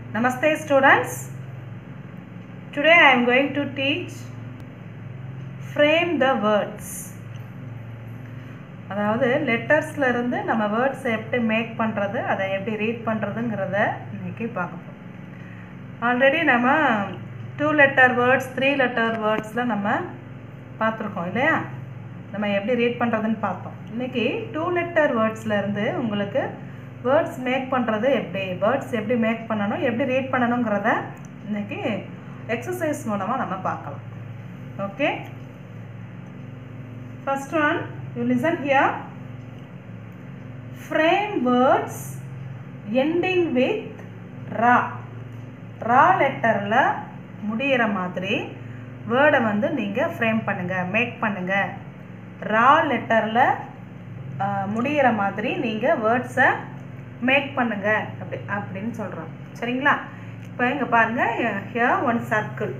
Namaste students. Today I am going to teach frame the words. அதாவது லெட்டர்ஸில் இருந்து நம்ம words எப்படி மேக் பண்ணுறது அதை எப்படி ரீட் பண்ணுறதுங்கிறத இன்னைக்கு பார்க்க போகிறோம் ஆல்ரெடி நம்ம two letter words three letter வேர்ட்ஸில் நம்ம பார்த்துருக்கோம் இல்லையா நம்ம எப்படி ரீட் பண்ணுறதுன்னு பார்த்தோம் இன்றைக்கி டூ லெட்டர் வேர்ட்ஸில் இருந்து உங்களுக்கு வேர்ட்ஸ் மேக் பண்ணுறது எப்படி வேர்ட்ஸ் எப்படி மேக் பண்ணணும் எப்படி ரீட் பண்ணணுங்கிறத இன்றைக்கி எக்ஸசைஸ் மூலமாக நம்ம பார்க்கலாம் okay first one you listen here frame words ending with ரா ரா லெட்டரில் முடிகிற மாதிரி வேர்டை வந்து நீங்கள் ஃப்ரேம் பண்ணுங்கள் மேக் பண்ணுங்கள் ரா லெட்டரில் முடிகிற மாதிரி நீங்கள் வேர்ட்ஸை மேக் பண்ணுங்க அப்படி அப்படின்னு சொல்கிறோம் சரிங்களா இப்போ இங்கே பாருங்கள் ஹியர் ஒன் சர்க்கிள்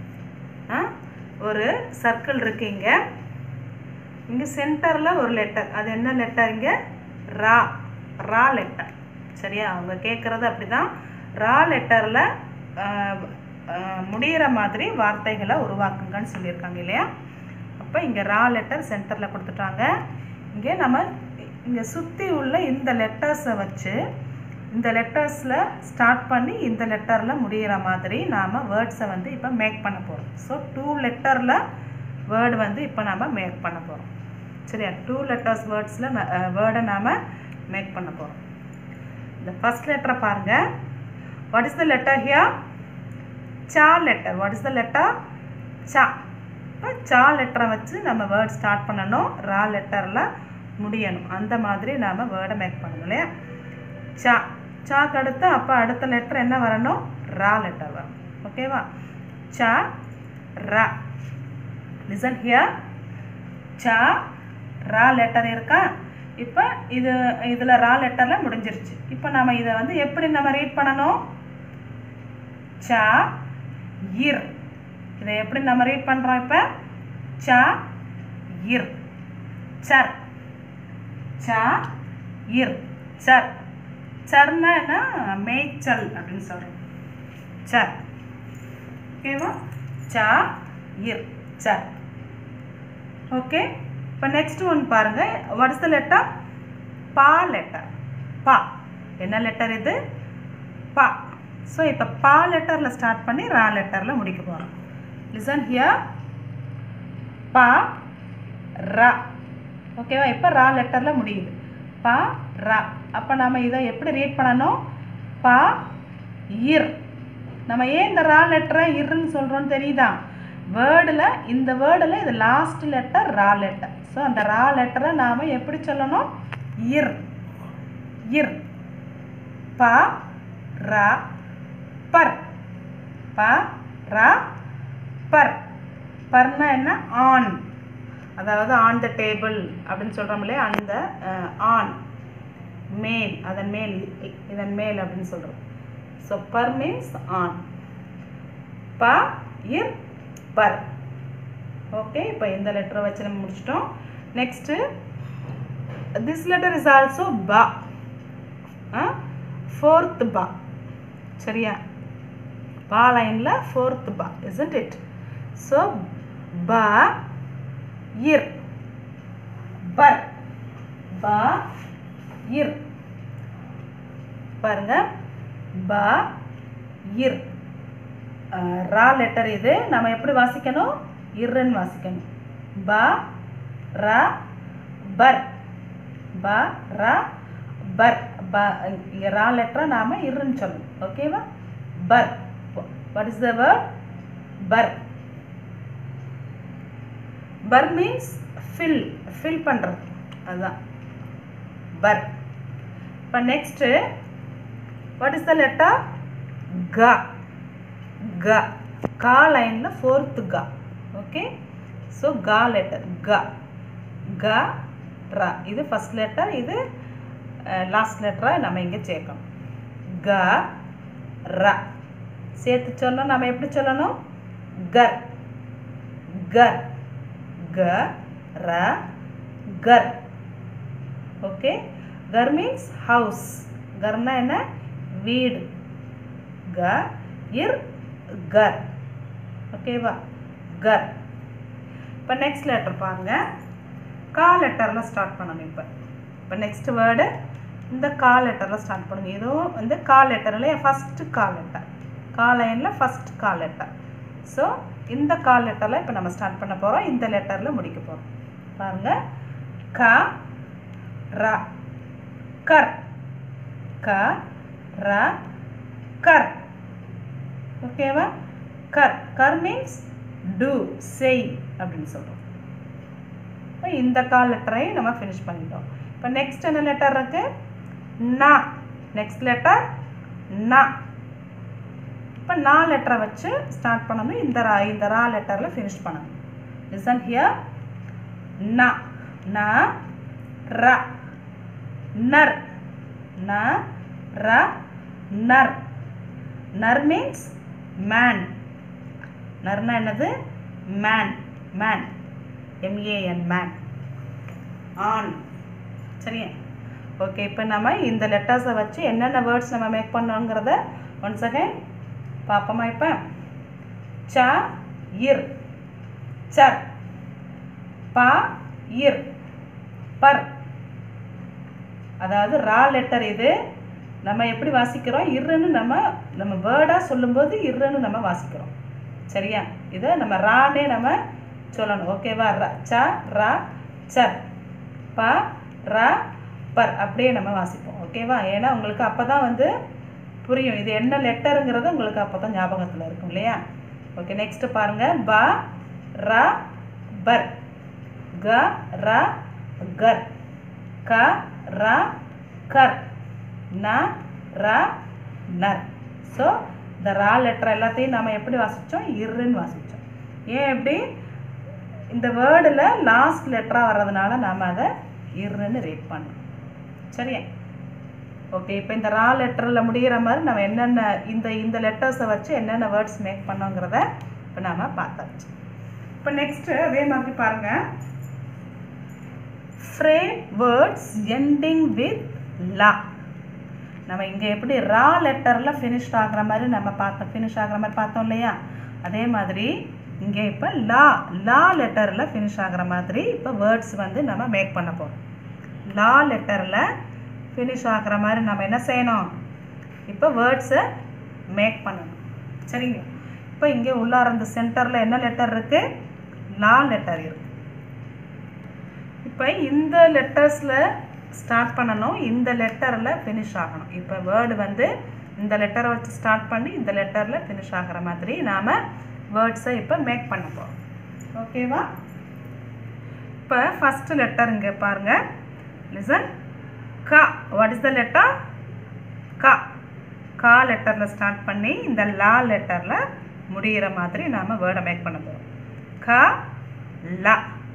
ஒரு சர்க்கிள் இருக்கு இங்கே இங்கே சென்டரில் ஒரு லெட்டர் அது என்ன லெட்டர் இங்கே ரா ரா லெட்டர் சரியா அவங்க கேட்குறது அப்படி தான் ரா லெட்டரில் முடிகிற மாதிரி வார்த்தைகளை உருவாக்குங்கன்னு சொல்லியிருக்காங்க இல்லையா அப்போ இங்கே ரா லெட்டர் சென்டரில் கொடுத்துட்டாங்க இங்கே நம்ம இங்கே சுற்றி உள்ள இந்த லெட்டர்ஸை வச்சு இந்த லெட்டர்ஸில் ஸ்டார்ட் பண்ணி இந்த லெட்டரில் முடிகிற மாதிரி நாம் வேர்ட்ஸை வந்து இப்போ மேக் பண்ண போகிறோம் ஸோ டூ லெட்டரில் வேர்டு வந்து இப்போ நாம் மேக் பண்ண போகிறோம் சரியா டூ லெட்டர்ஸ் வேர்ட்ஸில் வேர்டை நாம் மேக் பண்ண போகிறோம் இந்த ஃபஸ்ட் லெட்டரை பாருங்கள் what is the letter here சா letter what is the letter சா இப்போ சா லெட்டரை வச்சு நம்ம வேர்ட் ஸ்டார்ட் பண்ணணும் ரா லெட்டரில் முடியணும் அந்த மாதிரி நாம் வேர்டை மேக் பண்ணணும் இல்லையா சா சாக்கு அடுத்து அப்போ அடுத்த லெட்டர் என்ன வரணும் ரா லெட்டர் வரும் ஓகேவா சா ரா லிசன் ஹியர் சா ரா லெட்டர் இருக்கா இப்போ இது இதில் ரா லெட்டரில் முடிஞ்சிருச்சு இப்போ நம்ம இதை வந்து எப்படி நம்ம ரீட் பண்ணணும் சா இர் இதை எப்படி நம்ம ரீட் பண்ணுறோம் இப்போ சா இர் சர் சா இர் சர் சர்னா என்ன மேய்ச்சல் அப்படின்னு சொல்கிறோம் சர் ஓகேவா சா இர் சர் ஓகே இப்போ நெக்ஸ்ட் ஒன் பாருங்க வாட் இஸ் த லெட்டர் பா லெட்டர் பா என்ன லெட்டர் இது பா ஸோ இப்போ பா லெட்டரில் ஸ்டார்ட் பண்ணி ரா லெட்டரில் முடிக்க போகிறோம் லிசன் ஹியர் பா ரா ஓகேவா இப்போ ரா லெட்டரில் முடியுது பா ரா அப்போ நம்ம இதை எப்படி ரீட் பண்ணணும் பா இர் நம்ம ஏன் இந்த ரா லெட்டரை இருன்னு சொல்கிறோன்னு தெரியுதா வேர்டில் இந்த வேர்டில் இது லாஸ்ட் லெட்டர் ரா லெட்டர் ஸோ அந்த ரா லெட்டரை நாம் எப்படி சொல்லணும் இர் இர் பா ரா பர் ப ரா பர் பர்னா என்ன ஆன் அதாவது ஆன் த டேபிள் அப்படின்னு சொல்கிறோம் இல்லையா அந்த ஆன் மேல் அதன் மேல் இதன் மேல் அப்படின்னு சொல்கிறோம் ஸோ பர் மீன்ஸ் ஆன் ப இர் பர் ஓகே இப்போ இந்த லெட்டரை வச்சு நம்ம முடிச்சிட்டோம் next this letter is also பா ஃபோர்த் பா சரியா பா லைனில் ஃபோர்த் பா இசன்ட் இட் ஸோ ப இர் பர் ப இர் பாருங்க ப இர் ரா லெட்டர் இது நம்ம எப்படி வாசிக்கணும் இர்ன்னு வாசிக்கணும் ப ர பர் ப ர பர் ப இங்கே ரா லெட்டரை நாம் இருன்னு சொல்லணும் ஓகேவா பர் வாட் இஸ் த வேர்ட் பர் பர் மீன்ஸ் ஃபில் ஃபில் பண்ணுறது அதுதான் பர் இப்போ next what is the letter க க கா லைனில் ஃபோர்த்து க ஓகே ஸோ கா லெட்டர் க க ரா இது ஃபஸ்ட் லெட்டர் இது லாஸ்ட் லெட்டரை நம்ம இங்கே சேர்க்கணும் க ர சேர்த்து சொன்னோம் நம்ம எப்படி சொல்லணும் கர் கர் க ர கர் ஓகே கர் மீன்ஸ் ஹவுஸ் கர்னா என்ன வீடு க இர் கர் ஓகேவா கர் இப்போ நெக்ஸ்ட் லெட்டர் பாருங்க கா லெட்டரில் ஸ்டார்ட் பண்ணணும் இப்போ இப்போ நெக்ஸ்ட் வேர்டு இந்த கா லெட்டரில் ஸ்டார்ட் பண்ணுங்க இதுவும் வந்து கா லெட்டரில் ஃபஸ்ட்டு கா லெட்டர் கா லைனில் ஃபஸ்ட் கா லெட்டர் ஸோ இந்த கா லெட்டரில் இப்போ நம்ம ஸ்டார்ட் பண்ண போகிறோம் இந்த லெட்டரில் முடிக்க போகிறோம் பாருங்க க ர கர் க ர கர் ஓகேவா கர் கர் மீன்ஸ் டூ செய் அப்படின்னு சொல்கிறோம் இப்போ இந்த கால் லெட்டரை நம்ம ஃபினிஷ் பண்ணிட்டோம் இப்போ நெக்ஸ்ட் என்ன லெட்டர் இருக்கு நா நெக்ஸ்ட் லெட்டர் நா இப்போ நா லெட்டரை வச்சு ஸ்டார்ட் பண்ணணும் இந்த ரா இந்த ரா லெட்டரில் ஃபினிஷ் பண்ணணும் லிசன் ஹியர் ந ந ர நர் ந ர நர் நர் மீன்ஸ் மேன் நர்னா என்னது மேன் மேன் எம்ஏஎன் மேன் ஆன் சரியா ஓகே இப்போ நம்ம இந்த லெட்டர்ஸை வச்சு என்னென்ன வேர்ட்ஸ் நம்ம மேக் பண்ணோங்கிறத ஒன் செகண்ட் பார்ப்போமா இப்போ ச இர் சர் ப இர் பர் அதாவது ரா லெட்டர் இது நம்ம எப்படி வாசிக்கிறோம் இருன்னு நம்ம நம்ம வேர்டாக சொல்லும்போது இருன்னு நம்ம வாசிக்கிறோம் சரியா இதை நம்ம ரானே நம்ம சொல்லணும் ஓகேவா ர ச ரா சர் ப ர பர் அப்படியே நம்ம வாசிப்போம் ஓகேவா ஏன்னா உங்களுக்கு அப்போ தான் வந்து புரியும் இது என்ன லெட்டருங்கிறது உங்களுக்கு அப்போ தான் ஞாபகத்தில் இருக்கும் இல்லையா ஓகே நெக்ஸ்ட்டு பாருங்கள் ப ர பர் க ர கர் க ர கர் ந ர நர் ஸோ இந்த ரா லெட்டர் எல்லாத்தையும் நம்ம எப்படி வாசித்தோம் இருன்னு வாசித்தோம் ஏன் எப்படி இந்த வேர்டில் லாஸ்ட் லெட்டராக வர்றதுனால நாம் அதை இருன்னு ரீட் பண்ணோம் சரியா ஓகே இப்போ இந்த ரா லெட்டரில் முடிகிற மாதிரி நம்ம என்னென்ன இந்த இந்த லெட்டர்ஸை வச்சு என்னென்ன வேர்ட்ஸ் மேக் பண்ணோங்கிறத இப்போ நாம் பார்த்தாச்சு இப்போ நெக்ஸ்ட்டு அதே மாதிரி பாருங்கள் ஃப்ரே வேர்ட்ஸ் எண்டிங் வித் லா நம்ம இங்கே எப்படி ரா லெட்டரில் ஃபினிஷ் ஆகிற மாதிரி நம்ம பார்த்தோம் ஃபினிஷ் ஆகிற மாதிரி பார்த்தோம் இல்லையா அதே மாதிரி இங்கே இப்போ லா லா லெட்டரில் ஃபினிஷ் ஆகிற மாதிரி இப்போ வேர்ட்ஸ் வந்து நம்ம மேக் பண்ண போகிறோம் லா லெட்டரில் ஃபினிஷ் ஆகிற மாதிரி நம்ம என்ன செய்யணும் இப்போ வேர்ட்ஸை மேக் பண்ணணும் சரிங்க இப்போ இங்கே உள்ளார இந்த சென்டரில் என்ன லெட்டர் இருக்குது லா லெட்டர் இருக்குது இப்போ இந்த லெட்டர்ஸில் ஸ்டார்ட் பண்ணணும் இந்த லெட்டரில் ஃபினிஷ் ஆகணும் இப்போ வேர்டு வந்து இந்த லெட்டரை வச்சு ஸ்டார்ட் பண்ணி இந்த லெட்டரில் ஃபினிஷ் ஆகிற மாதிரி நாம் வேர்ட்ஸை இப்போ மேக் பண்ண போகிறோம் ஓகேவா இப்போ ஃபஸ்ட்டு லெட்டர் இங்கே பாருங்கள் லிசன் க வாட் இஸ் த லெட்டர் க கா லெட்டரில் ஸ்டார்ட் பண்ணி இந்த லா லெட்டரில் முடிகிற மாதிரி நாம் வேர்டை மேக் பண்ண போகிறோம் க லா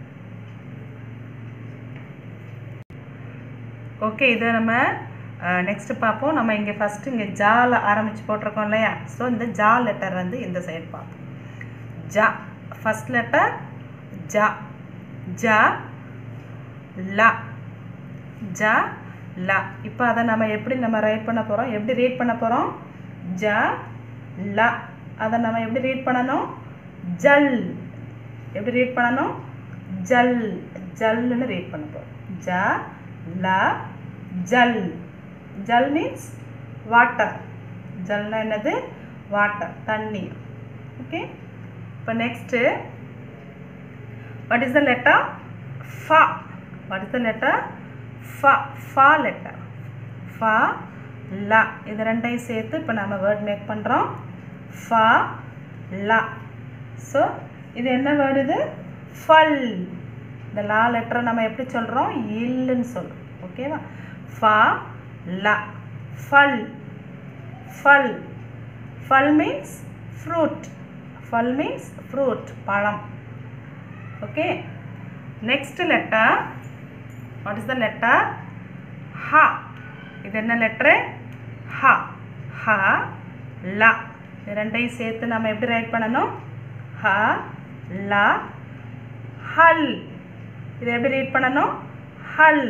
ஓகே இதை நம்ம நெக்ஸ்ட்டு பார்ப்போம் நம்ம இங்கே ஃபஸ்ட்டு இங்கே ஜால ஆரம்பித்து போட்டிருக்கோம் இல்லையா ஸோ இந்த ஜா லெட்டர் வந்து இந்த சைடு பார்ப்போம் ஜா ஃபஸ்ட் லெட்டர் ஜா ஜா லா ஜா லா இப்போ அதை நம்ம எப்படி நம்ம ரைட் பண்ண போகிறோம் எப்படி ரீட் பண்ண போகிறோம் ஜா லா அதை நம்ம எப்படி ரீட் பண்ணணும் ஜல் எப்படி ரீட் பண்ணணும் ஜல் ஜல்லுன்னு ரீட் பண்ண போகிறோம் ஜா லா ஜல் ஜல் மீன்ஸ் வாட்டர் ஜல்னா என்னது வாட்டர் தண்ணீர் ஓகே இப்போ next what is the letter ஃபா வாட் இஸ் த லெட்டர் ஃபா ஃபா லெட்டர் ஃபா லா இது ரெண்டையும் சேர்த்து இப்போ நம்ம வேர்ட் மேக் பண்ணுறோம் ஃபா லா ஸோ இது என்ன வேர்டு இது ஃபல் இந்த லா லெட்டரை நம்ம எப்படி சொல்கிறோம் இல்லுன்னு சொல்கிறோம் ஓகேவா ஃபா லா ஃபல் ஃபல் ஃபல் மீன்ஸ் ஃப்ரூட் ஃபல் மீன்ஸ் ஃப்ரூட் பழம் okay next letter what is the letter ஹா இது என்ன லெட்ரு ஹா ஹ லா இது ரெண்டையும் சேர்த்து நம்ம எப்படி ரைட் பண்ணணும் ஹ லா ஹல் இதை எப்படி ரீட் பண்ணணும் ஹல்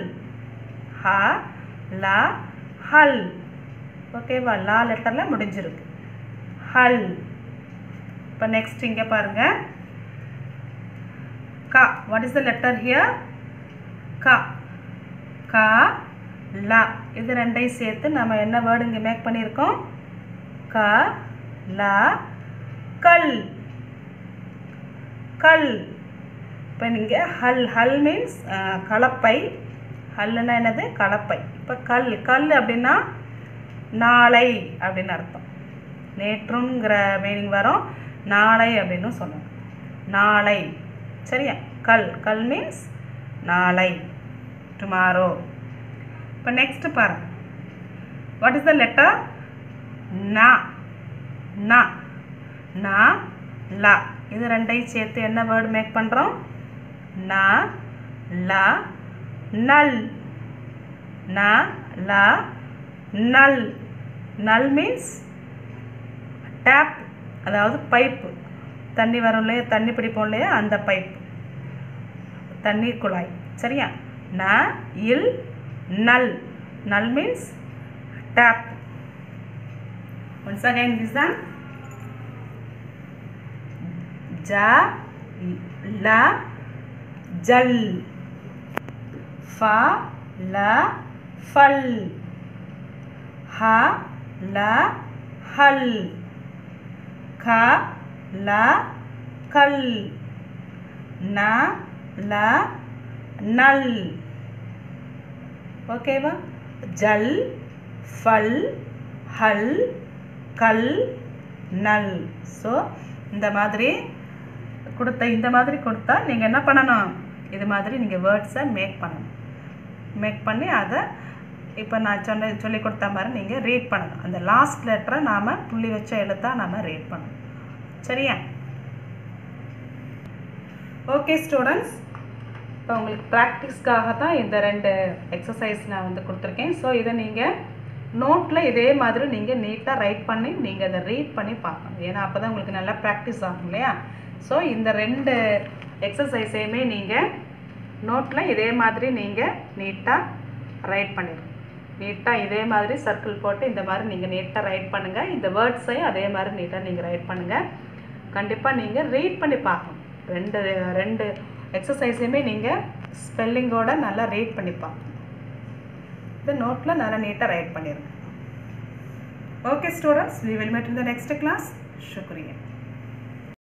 ஹ லா ஹல் ஓகேவா லா லெட்டரில் முடிஞ்சிருக்கு ஹல் இப்போ நெக்ஸ்ட் இங்கே பாருங்க கா what is the letter here கா கா லா இது ரெண்டையும் சேர்த்து நம்ம என்ன வேர்டு இங்கே மேக் பண்ணியிருக்கோம் க லா கல் கல் இப்போ நீங்கள் ஹல் ஹல் மீன்ஸ் கலப்பை ஹல்லுன்னா என்னது கலப்பை இப்போ கல் கல் அப்படின்னா நாளை அப்படின்னு அர்த்தம் நேற்றுங்கிற மீனிங் வரும் நாளை அப்படின்னு சொல்லணும் நாளை சரியா கல் கல் மீன்ஸ் நாளை டுமாரோ இப்போ நெக்ஸ்ட் பாருங்க வாட் இஸ் த லெட்டர் நா நா நா லா இது ரெண்டையும் சேர்த்து என்ன வேர்டு மேக் பண்ணுறோம் நா லா நல் நா லா நல் நல் மீன்ஸ் டேப் அதாவது பைப்பு தண்ணி வரும் இல்லையா தண்ணி பிடிப்போம் இல்லையா அந்த பைப் தண்ணீர் குழாய் சரியா ந இல் நல் நல் means tap once again this தான் ஜ ல ஜல் ஃப ல ஃபல் ஹ ல ஹல் க ல கல் ந ல நல் ஓகேவா ஜல் ஃபல் ஹல் கல் நல் ஸோ இந்த மாதிரி கொடுத்த இந்த மாதிரி கொடுத்தா நீங்கள் என்ன பண்ணணும் இது மாதிரி நீங்கள் வேர்ட்ஸை மேக் பண்ணணும் மேக் பண்ணி அதை இப்போ நான் சொன்ன சொல்லி கொடுத்த மாதிரி நீங்கள் ரீட் பண்ணணும் அந்த லாஸ்ட் லெட்டரை நாம் புள்ளி வச்ச எழுத்தா நாம் ரீட் பண்ணணும் சரியா ஓகே ஸ்டூடெண்ட்ஸ் இப்போ உங்களுக்கு ப்ராக்டிஸ்க்காக தான் இந்த ரெண்டு எக்ஸசைஸ் நான் வந்து கொடுத்துருக்கேன் ஸோ இதை நீங்கள் நோட்டில் இதே மாதிரி நீங்கள் நீட்டாக ரைட் பண்ணி நீங்கள் அதை ரீட் பண்ணி பார்க்கணும் ஏன்னா அப்போ தான் உங்களுக்கு நல்லா ப்ராக்டிஸ் ஆகும் இல்லையா ஸோ இந்த ரெண்டு எக்ஸசைஸையுமே நீங்கள் நோட்டில் இதே மாதிரி நீங்கள் நீட்டாக ரைட் பண்ணிடுங்க நீட்டாக இதே மாதிரி சர்க்கிள் போட்டு இந்த மாதிரி நீங்கள் நீட்டாக ரைட் பண்ணுங்கள் இந்த வேர்ட்ஸையும் அதே மாதிரி நீட்டாக நீங்கள் ரைட் பண்ணுங்கள் கண்டிப்பாக நீங்கள் ரீட் பண்ணி பார்க்கணும் ரெண்டு ரெண்டு எக்ஸசைஸையுமே நீங்கள் ஸ்பெல்லிங்கோட நல்லா ரீட் பண்ணி பார்க்கணும் இந்த நோட்டில் நல்லா நீட்டாக ரைட் பண்ணிடுங்க okay students we will meet in the next class சுக்ரியா